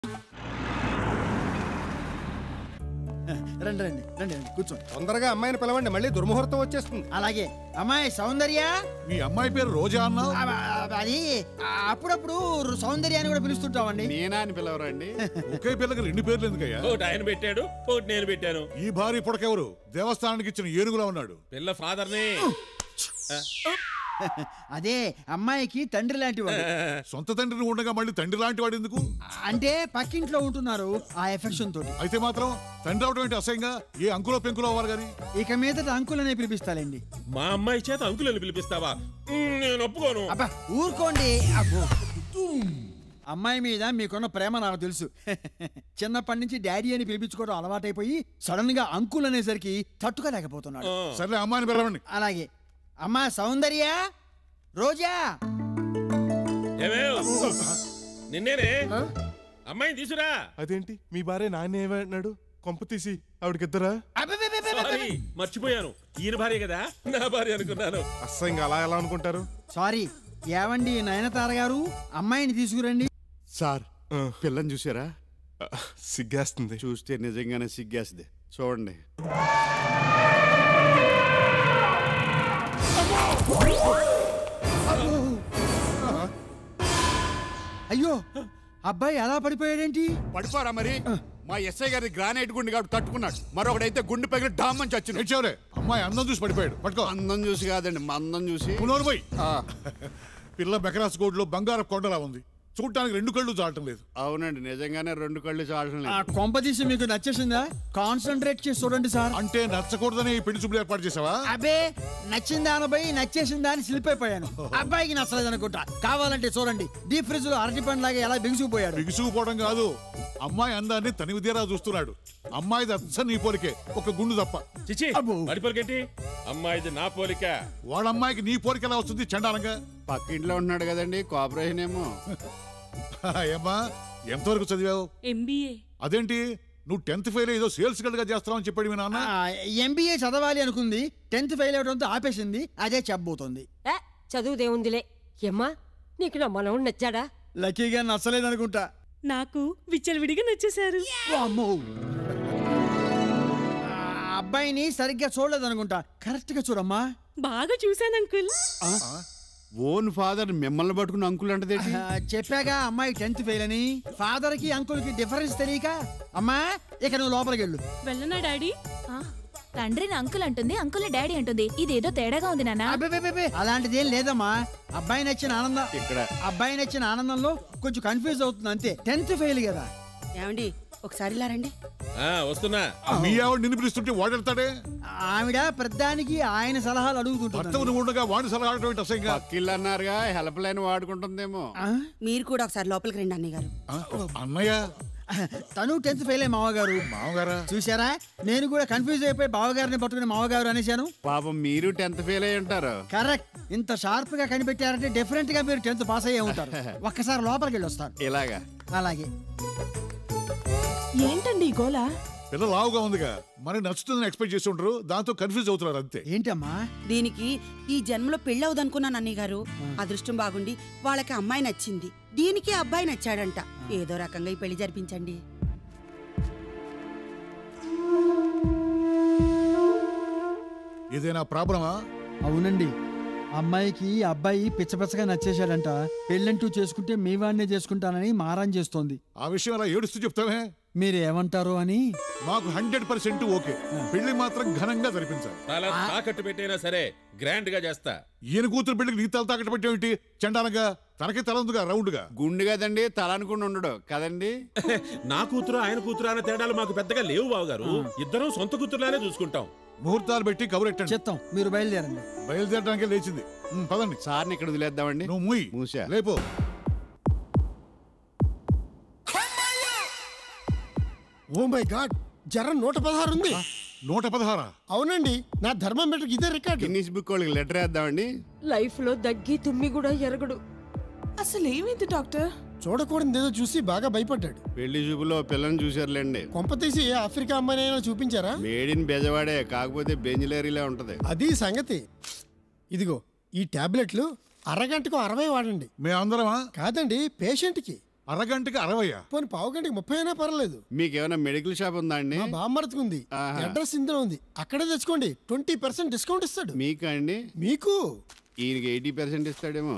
రండి రండి రండి రండి కూర్చోండి తొందరగా అమ్మాయిని పిలవండి మళ్ళీ దుర్ముహూర్తం వచ్చేస్తుంది అలాగే అమ్మాయి సౌందర్య మీ అమ్మాయి పేరు రోజా అన్నావు ఆ, ఆ, అది ఆ, అప్పుడప్పుడు సౌందర్య అని కూడా పిలుస్తుంటామండి నేనా అని పిలవరండి ఒకే పిల్లకి రెండు పేర్లు ఎందుకయ్యా ఒకటి ఆయన పెట్టాడు ఒకటి నేను పెట్టాను ఈ భార్య పుడకెవరు దేవస్థానానికి ఇచ్చిన ఏనుగులా ఉన్నాడు పిల్ల ఫాదర్ని అదే అమ్మాయికి తండ్రి లాంటి వాడు సొంత తండ్రిని ఉండగా మళ్ళీ తండ్రి లాంటి వాడు ఎందుకు అంటే పక్కింట్లో ఉంటున్నారు ఆ ఎఫెక్షన్ తోటి అయితే మాత్రం తండ్రి అవడం ఏంటి అసహ్యంగా ఏ అంకులో పెంకులో అవ్వాలి గాని ఇక మీదట అంకులనే పిలిపిస్తాలేండి మా అమ్మాయి చేత అంకులని పిలిపిస్తావా మ్, నేను ఒప్పుకోను అబ్బా ఊరుకోండి అబ్బో అమ్మాయి మీద మీకున్న ప్రేమ నాకు తెలుసు చిన్నప్పటి నుంచి డాడీ అని పిలిపించుకోవడం అలవాటైపోయి సడన్ గా అంకుల్ అనేసరికి తట్టుకోలేకపోతున్నాడు ఆ. సర్లే అమ్మాయిని పిలవండి అలాగే అమ్మా సౌందర్య రోజా ఏమే నిన్నేనే అమ్మాయిని తీసురా అదేంటి మీ భార్య నాన్న ఏమన్నాడు కొంప తీసి ఆవిడకిద్దరా అబ్బబ్బబ్బబ్బబ్బ. సారీ మర్చిపోయాను ఈయన భార్య కదా నా భార్య అనుకున్నాను అస్సంగా అలా ఎలా అనుకుంటారు సారీ ఏవండి నయనతార గారు అమ్మాయిని తీసుకురండి సార్ పిల్లని చూసారా సిగ్గేస్తుంది చూస్తే నిజంగానే సిగ్గేస్తుంది చూడండి అయ్యో అబ్బాయి ఎలా పడిపోయాడేంటి పడిపోరా మరి మా ఎస్ఐ గారి గ్రానైట్ గుండె కాబట్టి తట్టుకున్నాడు మరొకడైతే గుండె పగిలి డామ్మని చచ్చిన ఏడ్చావులే అమ్మాయి అందం చూసి పడిపోయాడు పట్టుకో అందం చూసి కాదండి మందం చూసి పునోరు పోయి ఆ, పిల్ల బెకరాస్ కోడ్లో బంగారం కొండలా ఉంది చూడటానికి రెండు కళ్ళు చాలటం లేదు అవునండి నిజంగానే రెండు కళ్ళు చాలడం ఆ లేదు కొంపదీసి మీకు నచ్చేసిందా కాన్సన్ట్రేట్ చేసి చూడండి సార్ అంటే నచ్చకూడదని ఈ పెళ్లి చూపులు ఏర్పాటు చేసావా అబ్బే నచ్చిందా అనబోయి నచ్చేసిందా అని స్లిప్ అయిపోయాను అబ్బాయికి నచ్చలేదు అనుకుంటా కావాలంటే చూడండి డీప్ ఫ్రిడ్జ్ లో అరటి పండు లాగా ఎలా బిగుసుకుపోయాడు బిగుసుకుపోవడం కాదు అమ్మాయి అందాన్ని తనివి తీరా చూస్తున్నాడు అమ్మాయిది అచ్చ నీ పోలికే ఒక గుండు తప్ప చిచి అబ్బో. పడిపోలికేంటి అమ్మాయిది నా పోలిక వాళ్ళ అమ్మాయికి నీ పోలిక ఎలా వస్తుంది చండాలంగా పక్క ఇంట్లో ఉంటున్నాడు కదండి కోఆపరేషన్ ఏమో ఏమ్మా ఎంతవరకు చదివావు ఎంబీఏ అదేంటి నువ్వు టెన్త్ ఫెయిల్ ఏదో సేల్స్ గల్గా చేస్తావని చెప్పాడు మీ నాన్న ఎంబీఏ చదవాలి అనుకుంది టెన్త్ ఫెయిల్ అవడంతో ఆపేసింది అదే చెప్పబోతోంది ఏ చదువుదేముందిలే ఏమ్మా నీకు నా మనవడు నచ్చాడా లక్కీగా నచ్చలేదు అనుకుంటా నాకు విచ్చలవిడిగా నచ్చేశారు అమ్మో అబ్బాయిని సరిగ్గా చూడలేదు అనుకుంటా కరెక్ట్ గా చూడమ్మా బాగా చూశాను అంకుల్ ఓన్ ఫాదర్ మిమ్మల్ని పట్టుకుని అంకులు అంటే ఆ, చెప్పాగా అమ్మాయి టెన్త్ ఫెయిల్ అని ఫాదర్ కి అంకుల్ కి డిఫరెన్స్ తెలియక అమ్మా ఇక నువ్వు లోపలికి వెళ్ళు వెళ్ళనా డాడీ ఆ, తండ్రిని అంకుల్ అంటుంది అంకుల్ డాడీ అంటుంది ఇదేదో తేడాగా ఉంది నాన్న అబ్బే అలాంటిది ఏం లేదమ్మా అబ్బాయి నచ్చిన ఆనందం ఇక్కడ అబ్బాయి నచ్చిన ఆనందంలో కొంచెం కన్ఫ్యూజ్ అవుతుంది అంతే టెన్త్ ఫెయిల్ కదా ఏమండి ఒకసారి ఇలా రండి ఆ, వస్తున్నా మీ ఆవిడ నిన్ను పిలుస్తుంటే వాడెడతాడే ఆవిడ ప్రధానికి ఆయన సలహాలు భర్త అడుగుతుంటుంది నువ్వు ఉండగా వాడిని సలహా అడగడం ఏంటి అసహ్యంగా పక్క ఇల్లు అన్నారుగా హెల్ప్ లైన్ వాడుకుంటుందేమో ఆ? మీరు కూడా ఒకసారి లోపలికి రండి అన్నయ్య గారు ఆ, అన్నయ్య తను టెన్త్ ఫెయిల్ అయ్యి మామగారు మామగారా చూసారా నేను కూడా కన్ఫ్యూజ్ అయిపోయి బావగారిని పట్టుకుని మామగారు అనేశాను పాపం మీరు టెన్త్ ఫెయిల్ అయి ఉంటారు కరెక్ట్ ఇంత షార్ప్ గా కనిపెట్టారంటే డెఫినెట్ గా మీరు టెన్త్ పాస్ అయ్యే ఉంటారు ఒక్కసారి లోపలికి వెళ్ళి వస్తారు ఇలాగా అలాగే ఏంటండి ఈ గోల పిల్ల లావుగా ఉందిగా మరి నచ్చుతుందని ఎక్స్పెక్ట్ చేసి ఉంటారు దాంతో కన్ఫ్యూజ్ అవుతున్నారు అంతే ఏంటమ్మా దీనికి ఈ జన్మలో పెళ్ళి అవుదనుకున్నాను అన్నయ్య గారు అదృష్టం బాగుండి వాళ్ళకి అమ్మాయి నచ్చింది దీనికి అబ్బాయి నచ్చాడంట ఏదో రకంగా ఈ పెళ్లి జరిపించండి ఏదైనా ప్రాబ్లమా అవునండి అమ్మాయికి అబ్బాయి పిచ్చపిచ్చగా నచ్చేశాడంట పెళ్ళంటూ చేసుకుంటే మీ వాడినే చేసుకుంటానని మారాన్ చేస్తోంది ఆ విషయం అలా ఏడుస్తూ చెప్తామే మీరు ఏమంటారు అని మాకు హండ్రెడ్ పర్సెంట్ ఓకే పెళ్లి మాత్రం ఘనంగా జరిపించాలి తల తాకట్టు పెట్టైనా సరే గ్రాండ్ గా చేస్తా ఈయన కూతురు పెళ్లికి నీ తల తాకట్టు పెట్టేమిటి చండాలంగా తనకి తల ఉందిగా రౌండ్ గా గుండు కదండి తల అనుకుని ఉండడు కదండి నా కూతురు ఆయన కూతురు అనే తేడాలు మాకు పెద్దగా లేవు బావ గారు ఇద్దరం సొంత కూతురులానే చూసుకుంటాం ముహూర్తాలు పెట్టి కబురెట్టండి చిత్తం మీరు బయలుదేరండి బయలుదేరడానికే లేచింది ఉమ్, పదండి సార్ని ఇక్కడ వదిలేద్దామండి నువ్వు ముయ్ మూసా. లేపు ఓ మై గాడ్ జ్వరం నూట పదహారు ఉంది నూట పదహారా అవునండి నా ధర్మమీటర్కి ఇదే రికార్డు గిన్నీస్ బుక్ వాళ్ళకి లెటర్ వేద్దామండి లైఫ్ లో దగ్గి తుమ్మి కూడా ఎరగడు అసలు ఏమైంది డాక్టర్ చూడకూడదు ఏదో చూసి బాగా భయపడ్డాడు పెళ్లి చూపులో పిల్లని చూసారులేండి కొంప తీసి ఏ ఆఫ్రికా అమ్మాయినైనా చూపించారా మేడిన్ బెజవాడే కాకపోతే బెంజిలేరీలో ఉంటది అది సంగతి ఇదిగో ఈ టాబ్లెట్లు అరగంటకు అరవై వాడండి మేమందరమా కాదండి పేషెంట్కి అరగంటకి అరవయ్యా పోనీ పావు గంటకి ముప్పై అయినా పర్లేదు మీకు ఏమైనా మెడికల్ షాప్ ఉందా అండి మా బామ్మర్తికి ఉంది ఆహా. అడ్రస్ ఇందులో ఉంది అక్కడే తెచ్చుకోండి ట్వంటీ పర్సెంట్ డిస్కౌంట్ ఇస్తాడు మీకు అండి మీకు ఈయనకి ఎయిటీ పర్సెంట్ ఇస్తాడేమో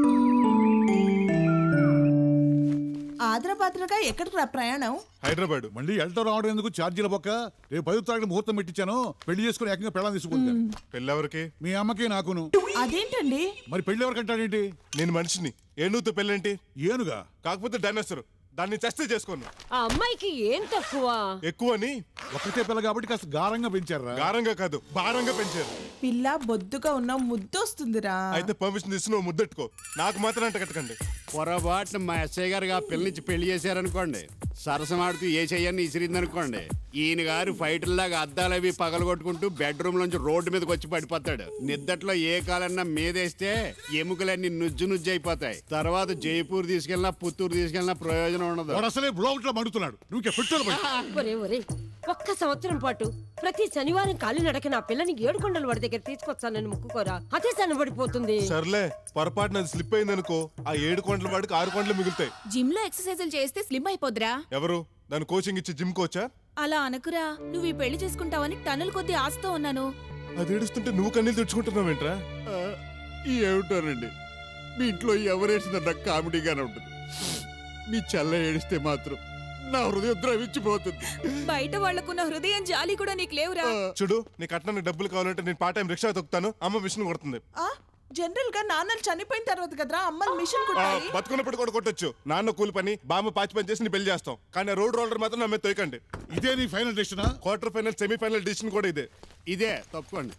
ఆద్రపాత్రగా ఎక్కడికి రా ప్రయాణం హైదరాబాద్ మళ్ళీ వెళ్ళటం రావడం ఎందుకు ఛార్జీల పక్క రేపు పది తారీఖు ముహూర్తం పెట్టించాను పెళ్లి చేసుకుని ఏకంగా పెళ్ళని తీసుకుంటాను పెళ్ళెవరికి మీ అమ్మకి నాకును అదేంటండి మరి పెళ్లి ఎవరికంటాడేంటి నేను మనిషిని ఏనుగుతో పెళ్ళేంటి ఏనుగా కాకపోతే డైనోసర్ దాన్ని చస్తే చేసుకోను ఆ అమ్మాయికి ఏం తక్కువ ఎక్కువని ఒకటే పిల్ల కాబట్టి కాస్త గారంగా పెంచారా గారంగా కాదు భారంగా పెంచారు పిల్ల బొద్దుగా ఉన్న ముద్దొస్తుందిరా అయితే పర్మిషన్ ఇచ్చి నువ్వు ముద్దెట్టుకో నాకు మాత్రం అంట కట్టకండి పొరపాటున మా ఎస్ఐ గారు ఆ పిల్లని పెళ్లి చేశారనుకోండి సరసమాడుతూ ఏ చెయ్యని ఇసిరిందనుకోండి ఈయన గారు ఫైటర్లాగా అద్దాలవి పగలగొట్టుకుంటూ బెడ్రూమ్ నుంచి రోడ్డు మీదకి వచ్చి పడిపోతాడు నిద్దట్లో ఏ కాలన్నా మీదేస్తే ఎముకలన్నీ నుజ్జు నుజ్జు అయిపోతాయి తర్వాత జైపూర్ తీసుకెళ్ళినా పుత్తూరు తీసుకెళ్ళినా ప్రయోజనం ఉండదు వాడు అసలే బ్లౌట్ లో మండుతున్నాడు నువ్వు పెట్రోల్ పడి ఒరే ఒరే ఒక్క సంవత్సరం పాటు ప్రతి శనివారం కాలి నడక నా పిల్లని ఏడుకొండల వాడి దగ్గర తీసుకొచ్చానని ముక్కుకోరా అదే సన్నబడిపోతుంది సర్లే పొరపాటున అది స్లిప్ అయిందనుకో ఆ ఏడు కొండల వాడికి ఆరు కొండలు మిగులుతాయి జిమ్ లో ఎక్సర్సైజులు చేస్తే స్లిమ్ అయిపోద్రా ఎవరు దాని కోచింగ్ ఇచ్చి జిమ్ కోచా అలా అనకురా నువ్వు ఈ పెళ్లి చేసుకుంటావని టన్నుల కొద్ది ఆశతో ఉన్నాను అది ఏడుస్తుంటే నువ్వు కన్నీళ్ళు తెచ్చుకుంటున్నావేంట్రా ఆ, ఏమిటోనండి మీ ఇంట్లో ఎవరేసిన నాకు కామెడీగానే ఉంటుంది మీ చెల్ల ఏడిస్తే మాత్రం నా హృదయం ద్రవించిపోతుంది బయట వాళ్లకున్న హృదయం జాలి కూడా నీకు లేవురా చూడు నీ కట్నానికి డబ్బులు కావాలంటే నేను పార్ట్ టైం రిక్షా తొక్కుతాను అమ్మ మిషన్ కొడుతుంది ఆ జనరల్ గా నాన్నలు చనిపోయిన తర్వాత కదరా అమ్మని మిషన్ ఆ, కుట్టాలి బతుకున్నప్పుడు కూడా కొట్టొచ్చు నాన్న కూలి పని బామ్మ పాచి పని చేసి నీ పెళ్లి చేస్తాం కానీ రోడ్ రోలర్ మాత్రం నా మీద తొయకండి ఇదే నీ ఫైనల్ డెస్టినా quarter final semi final decision కూడా ఇదే ఇదే తప్పుకోండి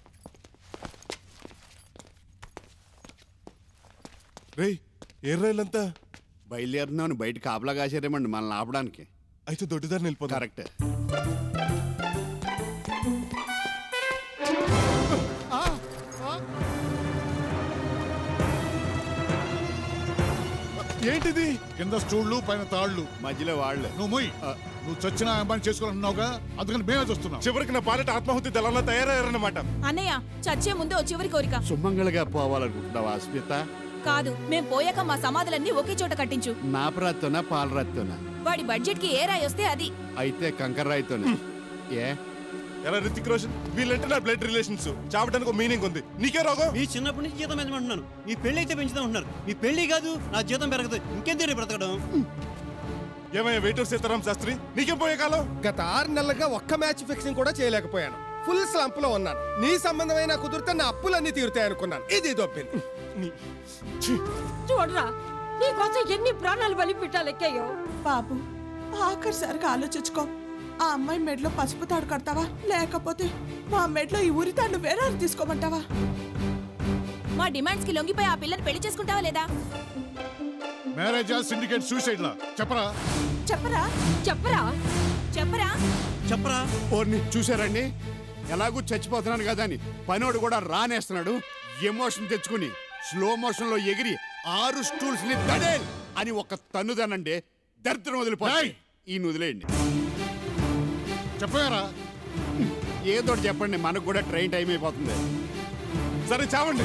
రేయ్ ఏ రైలంతా బయలుదేరుతున్నామని బయట కాపలా కాసారేమండి మనల్ని ఆపడానికి అయితే దొడ్డిదారిని వెళ్ళిపోతా కరెక్ట్ ఏంటిది కింద స్టూళ్ళు పైన తాళ్ళు మధ్యలో వాళ్ళు నువ్వు మొయ్ నువ్వు చచ్చిన అమ్మాయిని చేసుకోవాలన్నావుగా అందుకని మేమే చూస్తున్నాం చివరికి నా పాలట ఆత్మాహుతి దళంలో తయారయ్యారన్నమాట అన్నయ్య చచ్చే ముందే ఓ చివరి కోరిక సుమంగళగా పోవాలనుకుంటున్నావా అస్మిత కాదు మేం పోయాక మా సమాధులన్నీ ఒకే చోట కట్టించు నా ప్రాత్తోనా పాల రాత్తోనా వాడి బడ్జెట్ కి ఏ రాయి వస్తే అది అయితే కంకర రాయితోనే ఏ ఎలా రితిక్ రోషన్ వీళ్ళంటే నా బ్లడ్ రిలేషన్స్ చావడానికి మీనింగ్ ఉంది నీకే రోగం మీ చిన్నప్పటి నుంచి జీతం పెంచమంటున్నాను మీ పెళ్లి అయితే పెంచుతా ఉంటున్నారు మీ పెళ్లి కాదు నా జీతం పెరగదు ఇంకేం తీరే బ్రతకడం ఏమయ్యా వెయిటర్ సీతారాం శాస్త్రి నీకేం పోయే కాలం గత ఆరు నెలలుగా ఒక్క మ్యాచ్ ఫిక్సింగ్ కూడా చేయలేకపోయాను ఫుల్ స్లంప్ లో ఉన్నాను నీ సంబంధమైన కుదిరితే నా అప్పులన్నీ తీరుతాయి అనుకున్నాను ఇది దొబ్బింది చూడరా నీకోసం ఎన్ని ప్రాణాలు బలి పెట్టాలెక్కాయో బాబు ఆఖరిసారిగా ఆలోచించుకో ఆ అమ్మాయి మెడలో పసుపు తాడు కడతావా లేకపోతే మా మెడలో ఈ ఉరి తాడు వేరే తీసుకోమంటావా మా డిమాండ్స్ కి లొంగిపోయి ఆ పిల్లని పెళ్లి చేసుకుంటావా లేదా మ్యారేజ్ సిండికేట్ సూసైడ్ లా చెప్పరా చెప్పరా చెప్పరా చెప్పరా చెప్పరా ఓర్ని చూసారండి ఎలాగూ చచ్చిపోతున్నాను కదా అని పనోడు కూడా రానేస్తున్నాడు ఎమోషన్ తెచ్చుకుని స్లో మోషన్ లో ఎగిరి ఆరు స్టూల్స్ ని దడేల్ అని ఒక తన్నుదానండి దరిద్రం వదిలిపోయి ఈ వదిలేయండి చెప్పారా ఏదో ఒకటి చెప్పండి మనకు కూడా ట్రైన్ టైం అయిపోతుంది సరే చావండి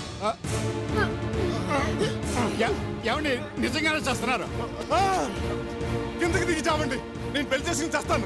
ఎ- ఏమండి నిజంగానే చేస్తున్నారు ఆ! కిందకి దిగి చావండి నేను పెళ్లి చేసుకుని చేస్తాను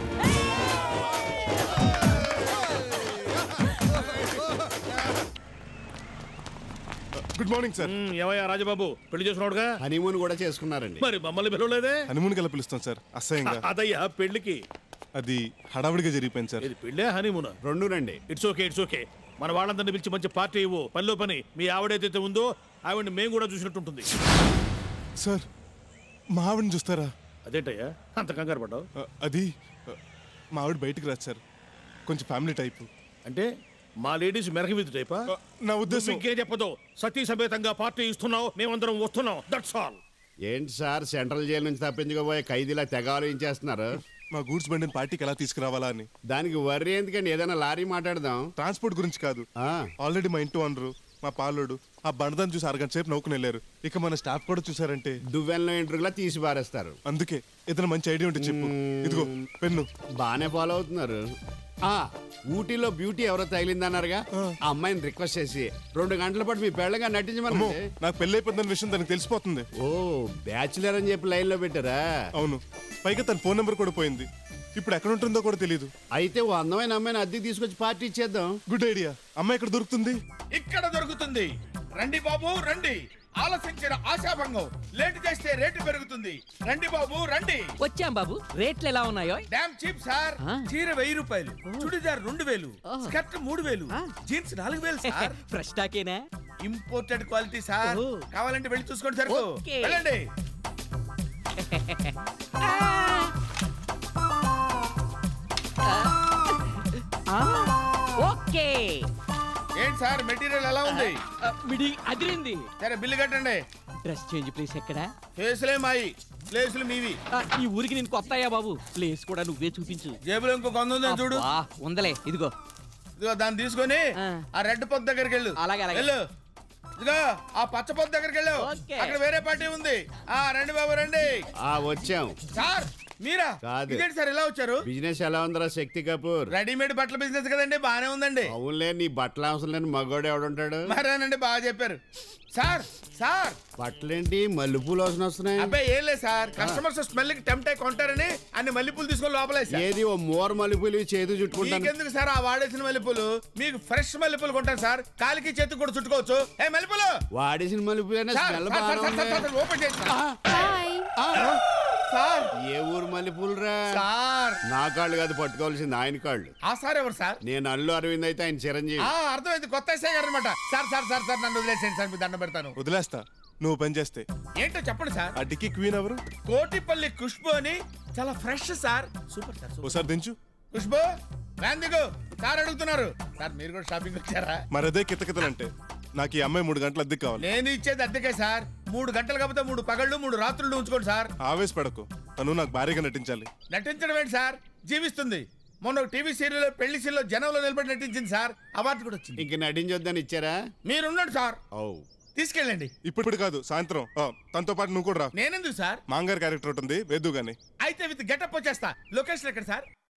గుడ్ మార్నింగ్ సార్ ఏమయ్యా రాజబాబు పెళ్లి చేసుకున్నాడుగా హనీమూన్ కూడా చేసుకున్నారండి మరి మమ్మల్ని పిలవలేదే హనుమూన్ గల పిలుస్తాం సార్ అసహ్యంగా అదయ్యా పెళ్లికి అది హడావిడిగా జరిగిపోయింది సార్ ఇది పెళ్ళే హనీమూన్ రెండు రండి ఇట్స్ ఓకే ఇట్స్ ఓకే మన వాళ్ళందరినీ పిలిచి మంచి పార్టీ ఇవ్వు పనిలో పని మీ ఆవిడైతే ఉందో ఆవిడని మేము కూడా చూసినట్టుంటుంది సార్ మా ఆవిడని చూస్తారా అదేంటయ్యా అంత కంగారు పడ్డావు ఆ, అది ఆ, మా ఆవిడ బయటికి రాదు సార్ కొంచెం ఫ్యామిలీ టైప్ అంటే మా లేడీస్ మెరక మీద టైపా నా ఉద్దేశం ఇంకేం చెప్పదు సతీ సమేతంగా పార్టీ ఇస్తున్నావు మేమందరం వస్తున్నాం దట్స్ ఆల్ ఏంటి సార్ సెంట్రల్ జైలు నుంచి తప్పించుకోబోయే ఖైదీలా తెగ ఆలోచించేస్తున్నారు మా గూడ్స్ బండిని పార్టీకి ఎలా తీసుకురావాలా అని దానికి వర్రీ ఎందుకండి ఏదైనా లారీ మాట్లాడదాం ట్రాన్స్పోర్ట్ గురించి కాదు ఆల్రెడీ మా ఇంటి ఓనరు మా పాలోడు ఆ బండదాన్ని చూసి అరగంట సేపు నవ్వుకుని వెళ్ళారు ఇక మన స్టాఫ్ కూడా చూసారంటే దువ్వెనలో ఇంటర్వ్యూలా తీసి పారేస్తారు అందుకే ఏదైనా మంచి ఐడియా ఉంటే చెప్పు ఇదిగో పెన్ను బానే ఫాలో అవుతున్నారు ఆ ఊటీలో బ్యూటీ ఎవరో తగిలిందన్నారుగా ఆ అమ్మాయిని రిక్వెస్ట్ చేసి రెండు గంటల పాటు మీ పెళ్ళగా అమ్మో నటించమని నాకు పెళ్లి అయిపోతుందన్న విషయం దానికి తెలిసిపోతుంది ఓ బ్యాచులర్ అని చెప్పి లైన్ లో పెట్టారా అవును పైగా తన ఫోన్ నెంబర్ కూడా పోయింది ఇప్పుడు ఎక్కడ ఉంటుందో కూడా తెలియదు అయితే ఓ అందమైన అమ్మాయిని అద్దెకి తీసుకొచ్చి పార్టీ ఇచ్చేద్దాం గుడ్ ఐడియా అమ్మాయి ఎక్కడ దొరుకుతుంది ఇక్కడ దొరుకుతుంది రండి బాబు రండి ఆలసించిన ఆశాభంగం లేట్ చేస్తే రేటు పెరుగుతుంది రండి బాబు రండి వచ్చాం బాబు రేట్లు ఎలా ఉన్నాయో డామ్ చీప్ సార్ చీర వెయ్యి రూపాయలు చుడిదార్ రెండు వేలు స్కర్ట్ మూడు వేలు జీన్స్ నాలుగు వేలు సార్ ఫ్రెష్ స్టాకేనా ఇంపోర్టెడ్ క్వాలిటీ సార్ ఓ. కావాలంటే వెళ్ళి చూసుకోండి సరుకు ఓకే. వెళ్ళండి ఓకే ఏంటి సార్ మెటీరియల్ ఎలా ఉంది మిడి అదిరింది సరే బిల్లు కట్టండి డ్రెస్ చేంజ్ ప్లేస్ ఎక్కడ ఫేసులే మాయి ప్లేసులు మీవి ఆ, ఈ ఊరికి నేను కొత్త అయ్యా బాబు ప్లేస్ కూడా నువ్వే చూపించు జేబులో ఇంకో కొంద ఉందని చూడు అబ్బా, ఉందలే ఇదిగో ఇదిగో దాన్ని తీసుకొని ఆ రెడ్ పొద్దు దగ్గరికి వెళ్ళు అలాగే, అలాగే. వెళ్ళు ఇదిగో ఆ పచ్చ పొద్దు దగ్గరికి వెళ్ళు ఓకే. అక్కడ వేరే పార్టీ ఉంది ఆ రండి బాబు రండి ఆ వచ్చాం సార్ మీరా కాదు. ఇదేంటి సార్ ఇలా వచ్చారు బిజినెస్ ఎలా ఉందిరా శక్తి కపూర్ రెడీమేడ్ బట్టల బిజినెస్ కదండి బానే ఉందండి అవునులే నీ బట్టలు అవసరం లేని మగోడు ఎవడుంటాడు మరేనండి బాగా చెప్పారు సార్ సార్ బట్టలేంటి మల్లెపూలు వాసన వస్తున్నాయి అబ్బాయి ఏం లేదు సార్ కస్టమర్స్ స్మెల్ కి టెంప్ట్ అయి కొంటారని అన్ని మల్లెపూలు తీసుకొని లోపలేసా ఏది ఓ మోర మల్లెపూలు ఇవి చేతు చుట్టుకుంటాను మీకెందుకు సార్ ఆ వాడేసిన మల్లెపూలు మీకు ఫ్రెష్ మల్లెపూలు కొంటాను సార్ కాలికి చేతికి కూడా చుట్టుకోవచ్చు ఏ మల్లెపూలు వాడేసిన మల్లెపూలైనా సార్, స్మెల్ సార్, సార్, బాగా సార్, సార్, సార్, ఓపెన్ చేయండి సార్. సార్ ఏ ఊరు మల్లెపూలు రా సార్ నా కాళ్ళు కాదు పట్టుకోవాల్సింది ఆయన కాళ్ళు ఆ సార్ ఎవరు సార్ నేను అల్లు అరవింద్ అయితే ఆయన చిరంజీవి ఆ అర్థమైంది కొత్త ఎస్ఐ గారు అనమాట సార్ సార్ సార్ సార్ నన్ను వదిలేసేయండి సార్ మీ దండం పెడతాను వదిలేస్తా నువ్వు పని చేస్తే ఏంటో చెప్పండి సార్ ఆ డిక్కీ క్వీన్ ఎవరు కోటిపల్లి ఖుష్బు అని చాలా fresh sir super sir super. ఒకసారి దించు ఖుష్బు వ్యాన్ దిగు సార్ అడుగుతున్నారు సార్ మీరు కూడా షాపింగ్ వచ్చారా మరి అదే కితకితలంటే నాకు ఈ అమ్మాయి మూడు గంటల అద్దెకి కావాలి నేను ఇచ్చేది అద్దెకే సార్ మూడు గంటలు కాకపోతే మూడు పగళ్ళు మూడు రాత్రులు ఉంచుకోండి సార్ ఆవేశపడకు తను నాకు భారీగా నటించాలి నటించడం ఏంటి సార్ జీవిస్తుంది మొన్న ఒక టీవీ సీరియల్ పెళ్లి సీరియల్ జనంలో నిలబడి నటించింది సార్ అవార్డు కూడా వచ్చింది ఇంక నటించొద్దని ఇచ్చారా మీరున్నాడు సార్ ఓ తీసుకెళ్ళండి ఇప్పుడు ఇప్పుడు కాదు సాయంత్రం ఆ, తనతో పాటు నువ్వు కూడా రా నేనెందుకు సార్ మాంగారు క్యారెక్టర్ ఉంటుంది వేద్దు గాని అయితే విత్ గెటప్ వచ్చేస్తా లొకేషన్ ఎక్కడ సార్